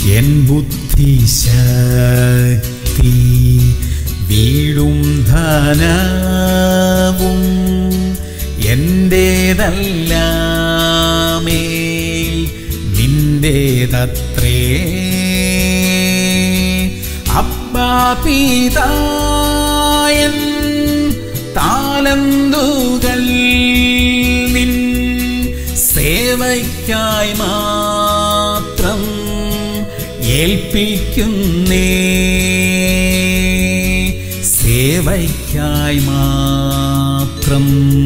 N ബുദ്ധിശക്തി വീടും ധനവും എൻ്റേതല്ലാമേ നിന്റേതത്രേ അപ്പാ പിതായൻ താലന്തുകൾ നിൻ സേവയ്ക്കായി മാത്രം ഏൽപ്പിക്കുന്നേ സേവയ്ക്കായി മാത്രം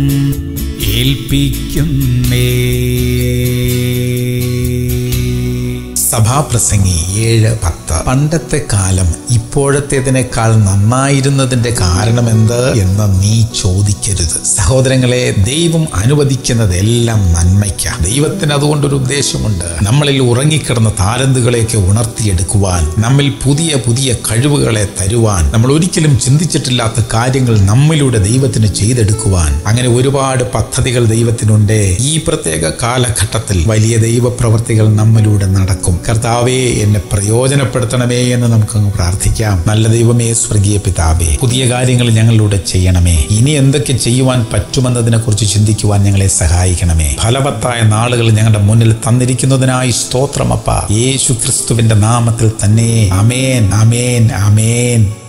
ഏൽപ്പിക്കുന്നേ സഭാപ്രസംഗി ഏഴ് പത്ത് പണ്ടത്തെ കാലം ഇപ്പോഴത്തേതിനേക്കാൾ നന്നായിരുന്നതിന്റെ കാരണമെന്ത് എന്ന് നീ ചോദിക്കരുത് സഹോദരങ്ങളെ ദൈവം അനുവദിക്കുന്നതെല്ലാം നന്മയ്ക്ക ദൈവത്തിന് അതുകൊണ്ടൊരു ഉദ്ദേശമുണ്ട് നമ്മളിൽ ഉറങ്ങിക്കിടന്ന താരന്തുകളെയൊക്കെ ഉണർത്തിയെടുക്കുവാൻ നമ്മിൽ പുതിയ പുതിയ കഴിവുകളെ തരുവാൻ നമ്മൾ ഒരിക്കലും ചിന്തിച്ചിട്ടില്ലാത്ത കാര്യങ്ങൾ നമ്മിലൂടെ ദൈവത്തിന് ചെയ്തെടുക്കുവാൻ അങ്ങനെ ഒരുപാട് പദ്ധതികൾ ദൈവത്തിനുണ്ട് ഈ പ്രത്യേക കാലഘട്ടത്തിൽ വലിയ ദൈവപ്രവർത്തികൾ നമ്മിലൂടെ നടക്കും കർത്താവേ എന്നെ പ്രയോജനപ്പെടുത്തണമേ എന്ന് നമുക്കങ്ങ് പ്രാർത്ഥിക്കാം നല്ല ദൈവമേ സ്വർഗീയ പിതാവേ പുതിയ കാര്യങ്ങൾ ഞങ്ങളിലൂടെ ചെയ്യണമേ ഇനി എന്തൊക്കെ ചെയ്യുവാൻ പറ്റുമെന്നതിനെ കുറിച്ച് ചിന്തിക്കുവാൻ ഞങ്ങളെ സഹായിക്കണമേ ഫലവത്തായ നാളുകൾ ഞങ്ങളുടെ മുന്നിൽ തന്നിരിക്കുന്നതിനായി സ്തോത്രമപ്പ യേശു ക്രിസ്തുവിന്റെ നാമത്തിൽ തന്നെ അമേൻ അമേൻ അമേൻ